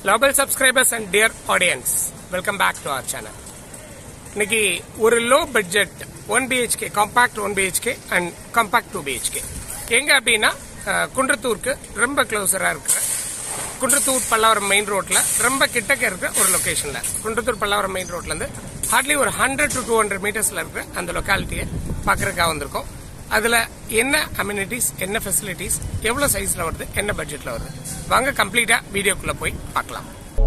lovable subscribers and dear audience welcome back to our channel இன்னைக்கு ஒரு low budget one BHK compact one BHK and compact two BHK எங்க அப்படின்னா அஹ், குன்றத்தூருக்கு ரொம்ப க்ளோஸரா இருக்கிற Kundrathur Pallavaram main ரோட்ல ரொம்ப கிட்டக்க இருக்கிற ஒரு லொகேஷன்ல குன்றத்தூர் பல்லாவரம் மெயின் ரோட்ல இருந்து ஹார்ட்லி ஒரு ஹண்ட்ரட் டு டூ ஹண்ட்ரட் மீட்டர்ஸ்ல இருக்கிற அந்த லொக்காலிட்டியை பார்க்கறதுக்காக வந்திருக்கோம் அதுல என்ன அம்யூனிட்டிஸ் என்ன ஃபெசிலிட்டிஸ் எவ்வளவு சைஸ்ல வருது என்ன பட்ஜெட்ல வருது வாங்க கம்ப்ளீட்டா வீடியோக்குள்ள போய் பார்க்கலாம்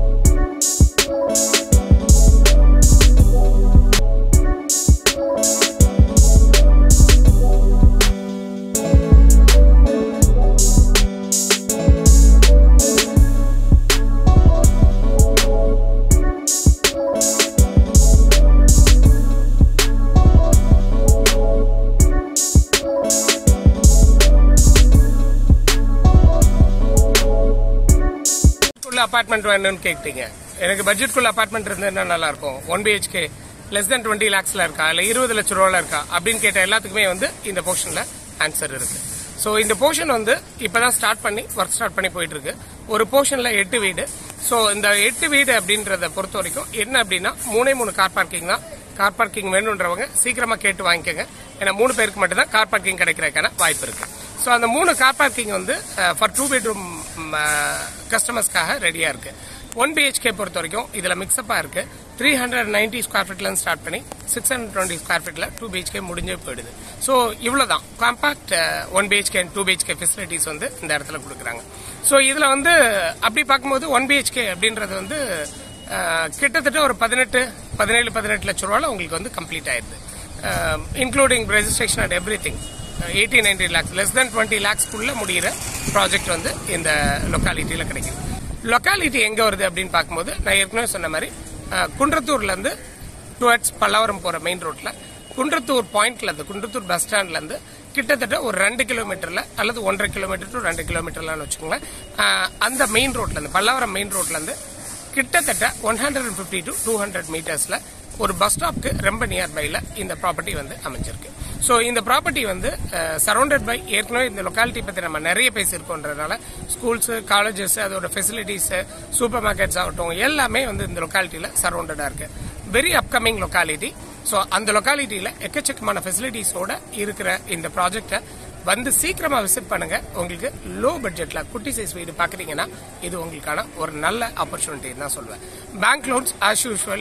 பட்ஜெட்குள்ள அபார்ட்மெண்ட் வேணும்னு கேட்டீங்க எனக்கு பட்ஜெட்குள்ள அபார்ட்மெண்ட் இருந்தா நல்லா இருக்கும் one BHK less than twenty லேக்ஸ்ல இருக்கா இல்ல இருபது லட்ச ரூபால இருக்கா அப்படின்னு கேட்ட எல்லாத்துக்குமே வந்து இந்த போர்ஷன்ல ஆன்சர் இருக்கு ஸோ இந்த போர்ஷன் வந்து இப்பதான் ஸ்டார்ட் பண்ணி ஒர்க் ஸ்டார்ட் பண்ணி போயிட்டு இருக்கு ஒரு போர்ஷன்ல எட்டு வீடு ஸோ இந்த எட்டு வீடு அப்படின்றத பொறுத்த வரைக்கும் என்ன அப்படின்னா மூணே மூணு கார் பார்க்கிங் தான் கார் பார்க்கிங் வேணுன்றவங்க சீக்கிரமா கேட்டு வாங்கிக்கோங்க ஏன்னா மூணு பேருக்கு மட்டும்தான் கார் பார்க்கிங் கிடைக்கிறதுக்கான வாய்ப்பு இருக்கு ஸோ அந்த மூணு கார் பார்க்கிங் வந்து ஃபார் டூ பெட்ரூம் கஸ்டமர்ஸ்க்காக ரெடியா இருக்கு ஒன் பிஹெச்கே பொறுத்த வரைக்கும் இதுல மிக்ஸ்அப்பா இருக்கு த்ரீ ஹண்ட்ரட் நைன்டி ஸ்கொயர் ஃபீட்ல இருந்து ஸ்டார்ட் பண்ணி சிக்ஸ் ஹண்ட்ரட் டுவெண்ட்டி ஸ்கொயர் ஃபீட்ல டூ பிஹெச்கே முடிஞ்சே போயிடுது ஸோ இவ்வளவுதான் compact one BHK and two BHK facilities வந்து இந்த இடத்துல கொடுக்குறாங்க ஸோ இதுல வந்து அப்படி பார்க்கும்போது ஒன் பிஹெச்கே அப்படின்றது வந்து அஹ், கிட்டத்தட்ட ஒரு பதினெட்டு பதினேழு பதினெட்டு லட்ச ரூபால உங்களுக்கு வந்து கம்ப்ளீட் ஆயிருது including registration and everything eighty ninety lakhs less than twenty லேக்ஸ்க்குள்ள முடிகிற ப்ராஜெக்ட் வந்து இந்த லொக்காலிட்டியில கிடைக்குது லொக்காலிட்டி எங்க வருது அப்படின்னு பார்க்கும்போது நான் ஏற்கனவே சொன்ன மாதிரி அஹ், குன்றத்தூர்ல இருந்து டுவர்ட்ஸ் பல்லாவரம் போற மெயின் ரோட்ல குன்றத்தூர் பாயிண்ட்ல இருந்து குன்றத்தூர் பஸ் ஸ்டாண்ட்ல இருந்து கிட்டத்தட்ட ஒரு ரெண்டு கிலோமீட்டர்ல அல்லது ஒன்றரை கிலோமீட்டர் டு ரெண்டு கிலோமீட்டர்லான்னு வச்சுக்கோங்களேன் அஹ், அந்த மெயின் ரோட்ல இருந்து பல்லாவரம் மெயின் ரோட்ல இருந்து கிட்டத்தட்ட one hundred and fifty to two hundred மீட்டர்ஸ்ல ஒரு பஸ் ஸ்டாப்க்கு ரொம்ப நியர்பைல இந்த ப்ராப்பர்ட்டி வந்து அமைஞ்சிருக்கு ஸோ இந்த ப்ராப்பர்ட்டி வந்து சரௌண்டட் பை ஏற்கனவே இந்த லொக்காலிட்டி பத்தி நம்ம நிறைய பேசியிருக்கோன்றதுனால ஸ்கூல்ஸ் காலேஜஸ் அதோட ஃபெசிலிட்டிஸ் சூப்பர் மார்க்கெட்ஸ் ஆகட்டும் எல்லாமே வந்து இந்த லொக்காலிட்டியில சரௌண்டடா இருக்கு வெரி அப்கமிங் லொக்காலிட்டி ஸோ அந்த லொக்காலிட்டியில எக்கச்சக்கமான ஃபெசிலிட்டிஸோட இருக்கிற இந்த ப்ராஜெக்டை வந்து சீக்கிரமா விசிட் பண்ணுங்க உங்களுக்கு லோ பட்ஜெட்ல குட்டி சைஸ் வீடு பாக்குறீங்கன்னா இது உங்களுக்கான ஒரு நல்ல ஆப்பர்ச்சுனிட்டி தான் சொல்லுவேன் பேங்க் லோன்ஸ் ஆஸ் யூஷுவல்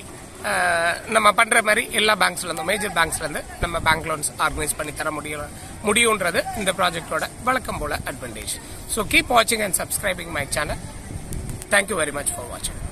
நம்ம பண்ற மாதிரி எல்லா பேங்க்ஸ்ல இருந்தும் மேஜர் பேங்க்ஸ்ல இருந்து நம்ம பேங்க் லோன்ஸ் ஆர்கனைஸ் பண்ணி தர முடியும் முடியும்ன்றது இந்த ப்ராஜெக்டோட வழக்கம் போல அட்வான்டேஜ் ஸோ கீப் வாட்சிங் and subscribing my channel thank you very much for வாட்சிங்